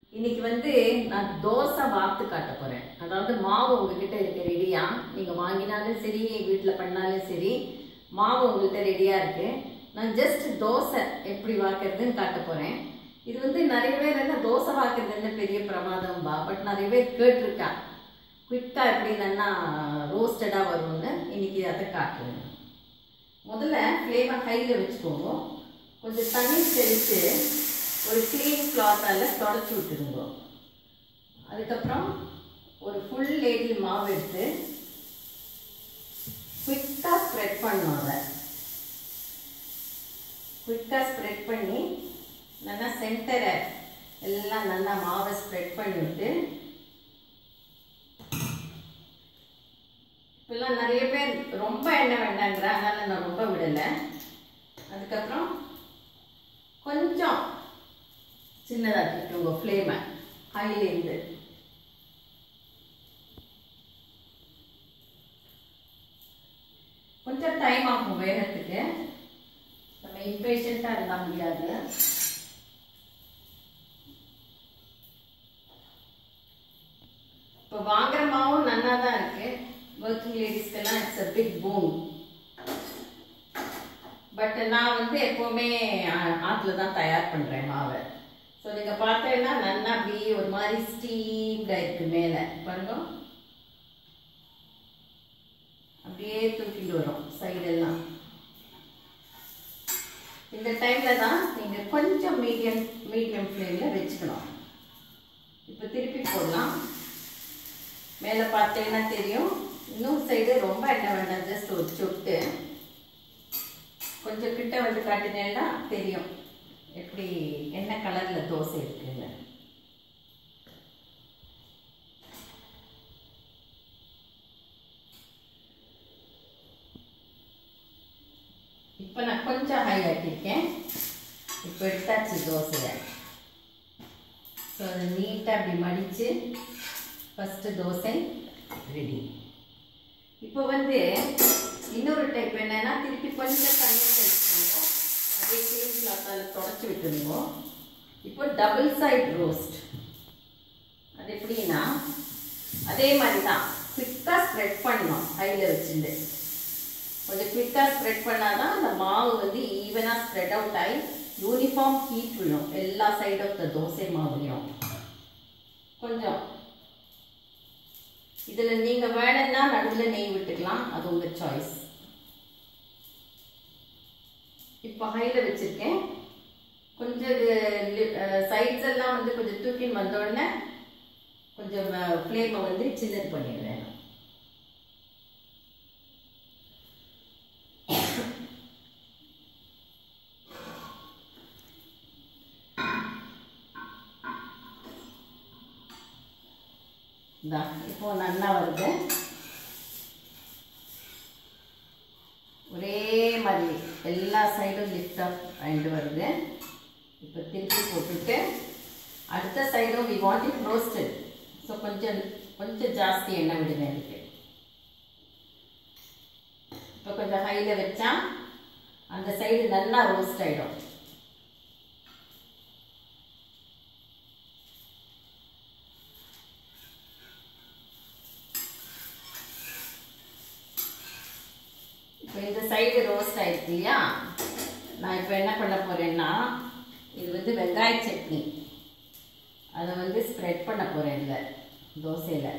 இன்னைக்கு வந்து நான் தோசை வாத்து காட்ட போறேன் அதாவது மாவு உங்ககிட்ட இருக்க ரெடியா நீங்க வாங்கினாலும் சரி வீட்டில் பண்ணாலும் சரி மாவு உங்கள்கிட்ட ரெடியா இருக்கு நான் ஜஸ்ட் தோசை எப்படி வாக்குறதுன்னு காட்ட போறேன் இது வந்து நிறைய பேர் என்ன தோசை வாக்குறது என்ன பெரிய பிரமாதம் பா பட் நிறைய பேர் கேட்டிருக்கா குயிக்கா எப்படி நல்லா ரோஸ்டடா வரும்னு இன்னைக்கு அதை காட்டுறேன் முதல்ல ஃப்ளேமை ஹையில் வச்சுக்கோங்க கொஞ்சம் தண்ணி தெளித்து ஒரு க்ளீன் கிளாத்தால் தொடச்சி விட்டுருங்க அதுக்கப்புறம் ஒரு ஃபுல் லேடி மாவு எடுத்து குயிக்காக ஸ்ப்ரெட் பண்ணணும் அதை குயிக்காக ஸ்ப்ரெட் பண்ணி நல்லா சென்டரை எல்லாம் நல்லா மாவை ஸ்ப்ரெட் பண்ணி விட்டு இப்பெல்லாம் நிறைய பேர் ரொம்ப எண்ணெய் வேண்டாங்கிற அதனால நான் ரொம்ப விடலை அதுக்கப்புறம் கொஞ்சம் சின்னதாக்கிக்கோங்க ஃப்ளேமை ஹைலேருந்து கொஞ்சம் டைம் ஆகும் வேகத்துக்கு நம்ம இம்பேஷண்ட்டாக இருந்தால் முடியாது இப்போ வாங்குற மாவும் நல்லா தான் இருக்கு ஒர்க்கிங் லேடிஸ்க்கெல்லாம் it's a big boom but நான் வந்து எப்போவுமே ஆற்றுல தான் தயார் பண்ணுறேன் மாவை ஸோ நீங்கள் பார்த்தீங்கன்னா நல்லா அப்படியே ஒரு மாதிரி ஸ்டீம்டாக இருக்கு மேலே பாருங்க அப்படியே தூக்கிட்டு வரும் சைடெல்லாம் இந்த டைமில் தான் நீங்கள் கொஞ்சம் மீடியம் மீடியம் ஃப்ளேமில் வச்சுக்கணும் இப்போ திருப்பி போடலாம் மேலே பார்த்தீங்கன்னா தெரியும் இன்னொரு சைடு ரொம்ப எண்ணெய் வேண்டாம் ஜஸ்ட் ஒரு சொட்டு கொஞ்சம் கிட்ட வந்து காட்டினேன்னா தெரியும் எப்படி என்ன கலரில் தோசை இருக்குன்னு இப்போ நான் கொஞ்சம் ஹை ஆக்கியிருக்கேன் இப்போ எடுத்தாச்சு தோசையை ஸோ அதை நீட்டாக அப்படி மடித்து ஃபஸ்ட்டு தோசை ரெடி இப்போ வந்து இன்னொரு டைப் என்னன்னா திருப்பி கொஞ்சம் தண்ணி தெளிச்சுக்கோங்க அதே க்ளீன் கிளாத்தால் தொடச்சி விட்டுருங்க இப்போ டபுள் சைட் ரோஸ்ட் அது எப்படின்னா அதே மாதிரி தான் குவிக்காக ஸ்ப்ரெட் பண்ணணும் கையில் வச்சுட்டு கொஞ்சம் குவிக்காக ஸ்ப்ரெட் பண்ணால் தான் அந்த மாவு வந்து ஈவனாக ஸ்ப்ரெட் அவுட் ஆகி யூனிஃபார்ம் ஹீட் விழும் எல்லா சைட் ஆஃப் த தோசை மாவுலையும் கொஞ்சம் இதில் நீங்கள் வேணும்னா நடுவில் நெய் விட்டுக்கலாம் அது உங்கள் சாய்ஸ் இப்போ ஹையில் வச்சுருக்கேன் கொஞ்சம் இது சைட்ஸ் எல்லாம் வந்து கொஞ்சம் தூக்கின்னு வந்த உடனே கொஞ்சம் ஃப்ளேமை வந்து சின்னது பண்ணிடுவேன் இந்தா இப்போ நல்லா வருது ஒரே மாதிரி எல்லா சைடும் லிஃப்ட் ஆஃப் ஆகிட்டு வருது இப்போ திருப்பி போட்டுட்டு அடுத்த சைடும் we want it roasted so கொஞ்சம் கொஞ்சம் ஜாஸ்தி எண்ணெய் விடுங்க இதுக்கு இப்போ கொஞ்சம் ஹையில் வச்சா அந்த சைடு நல்லா ரோஸ்ட் ஆகிடும் இப்போ இந்த சைடு ரோஸ்ட் ஆயிடுச்சு இல்லையா நான் இப்போ என்ன பண்ண போகிறேன்னா இது வந்து வெங்காய சட்னி அதை வந்து ஸ்ப்ரெட் பண்ண போகிறேன் இதில் தோசையில்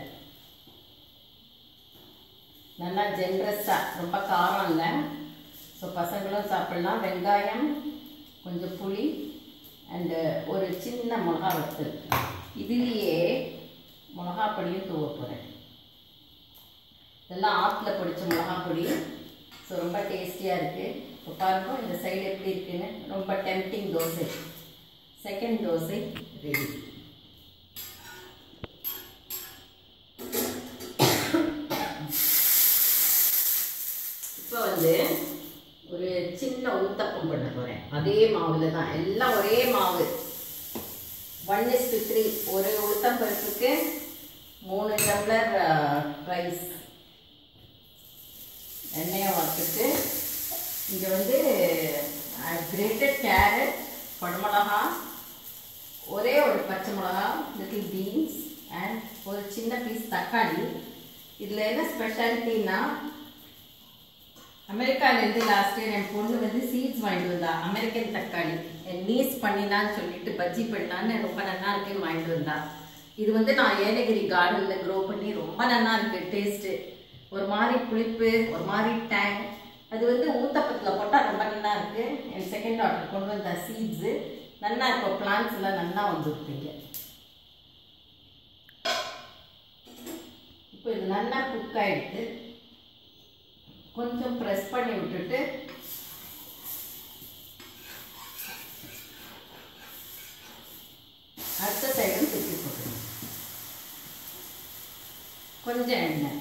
நல்லா ஜென்ரஸாக ரொம்ப காரம் இல்லை ஸோ பசங்களும் சாப்பிட்லாம் வெங்காயம் கொஞ்சம் புளி அண்டு ஒரு சின்ன மிளகா வத்தல் இதுலேயே மிளகா பொடியும் தூவ போகிறேன் இதெல்லாம் ஆற்றுல பொடிச்ச மிளகா பொடி ஸோ ரொம்ப டேஸ்டியாக இருக்குது இப்போ பாருங்க இந்த சைடு எப்படி இருக்குன்னு ரொம்ப tempting dosa second dosa ready இப்போ வந்து ஒரு சின்ன ஊத்தப்பம் பண்ண போகிறேன் அதே மாவில் தான் எல்லாம் ஒரே மாவு ஒன் இஸ் டு த்ரீ ஒரு உளுத்தம்பருப்புக்கு மூணு டம்ளர் ரைஸ் எண்ணெயை வறுத்துட்டு இங்கே வந்து கிரேட்டட் கேரட் குடமிளகா ஒரே ஒரு பச்சை மிளகா பீன்ஸ் அண்ட் ஒரு சின்ன பீஸ் தக்காளி இதில் என்ன ஸ்பெஷாலிட்டின்னா அமெரிக்காலேருந்து லாஸ்ட் இயர் என் பொண்ணு வந்து சீட்ஸ் வாங்கிட்டு வந்தா அமெரிக்கன் தக்காளி என் நீஸ் பண்ணினான்னு சொல்லிட்டு பஜ்ஜி பண்ணான்னு ரொம்ப நல்லா இருக்குன்னு வாங்கிட்டு வந்தா இது வந்து நான் ஏலகிரி கார்டனில் க்ரோ பண்ணி ரொம்ப நல்லா இருக்கு டேஸ்ட்டு ஒரு மாதிரி புளிப்பு ஒரு மாதிரி டேங் அது வந்து ஊத்தப்பத்தில் போட்டால் ரொம்ப நல்லா இருக்கு என் செகண்ட் ஆர்டர் கொண்டு வந்த சீட்ஸு நல்லா இப்போ பிளான்ஸ் எல்லாம் நல்லா வந்துருக்குங்க இப்போ இது நல்லா குக் ஆகிடுது கொஞ்சம் ப்ரெஸ் பண்ணி விட்டுட்டு அடுத்த சைடும் திருப்பி போட்டுருங்க கொஞ்சம் எண்ணெய்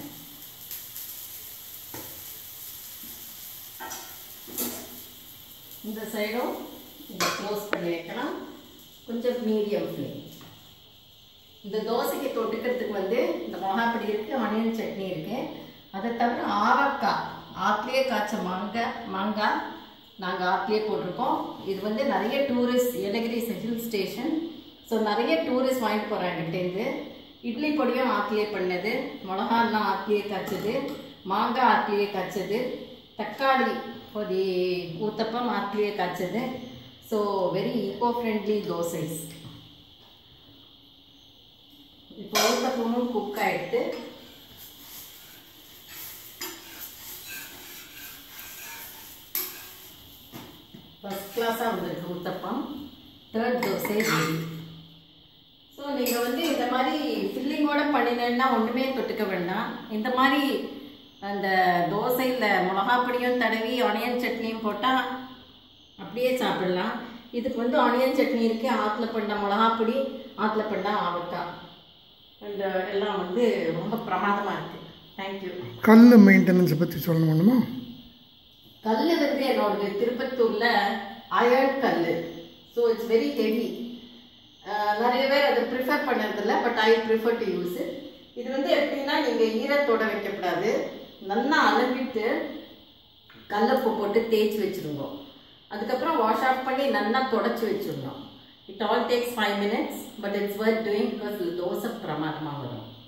இந்த சைடும் இதை க்ளோஸ் பண்ணி வைக்கலாம் கொஞ்சம் மீடியம் ஃப்ளேம் இந்த தோசைக்கு தொட்டுக்கிறதுக்கு வந்து இந்த மிளகாப்பொடி இருக்குது ஆனியன் சட்னி இருக்குது அதை தவிர ஆவக்காய் ஆற்றுலேயே காய்ச்ச மாங்காய் மாங்காய் நாங்கள் ஆற்றுலேயே போட்டிருக்கோம் இது வந்து நிறைய tourist Yelagiri's hill station so நிறைய டூரிஸ்ட் வாங்கிட்டு போகிறாங்க இங்கேருந்து இட்லி பொடியும் ஆற்றுலேயே பண்ணது மிளகாலாம் ஆற்றுலேயே காய்ச்சது மாங்காய் ஆற்றுலேயே காய்ச்சது தக்காளி பொடி ஊத்தப்பம் ஆற்றுலேயே காய்ச்சது so very eco friendly dosas இப்போ ஊத்தப்பமும் குக் ஆகிட்டு ஃபஸ்ட் கிளாஸாக வந்திருக்கு uttapam third dosa ready so நீங்கள் வந்து இந்த மாதிரி ஃபில்லிங்கோட பண்ணினேன்னா ஒன்றுமே தொட்டுக்க வேண்டாம் இந்த மாதிரி அந்த தோசையில் மிளகாப்பொடியும் தடவி ஆனியன் சட்னியும் போட்டால் அப்படியே சாப்பிடலாம் இதுக்கு வந்து ஆனியன் சட்னி இருக்குது ஆற்றுல பண்ண மிளகாப்பொடி ஆற்றுல பண்ண ஆவக்காய் இந்த எல்லாம் வந்து ரொம்ப பிரமாதமாக இருக்குது தேங்க்யூ கல் மெயின்டெனன்ஸை பற்றி சொல்லணும் ஒன்றுமா கல் வந்து என்னோடது திருப்பத்தூர்ல அயர்ன் கல் ஸோ இட்ஸ் வெரி ஹெவி நிறைய பேர் அதை ப்ரிஃபர் பண்ணுறதில்ல but I prefer to use it இது வந்து எப்படின்னா நீங்கள் ஈரத்தோட வைக்கக்கூடாது நல்லா அலம்பிட்டு கல்லப்பூ போட்டு தேய்ச்சி வச்சுருங்க அதுக்கப்புறம் வாஷ் ஆஃப் பண்ணி நல்லா தொடச்சி வச்சிடணும் it all takes five minutes but it's worth doing because dosa பிரமாதமாக வரும்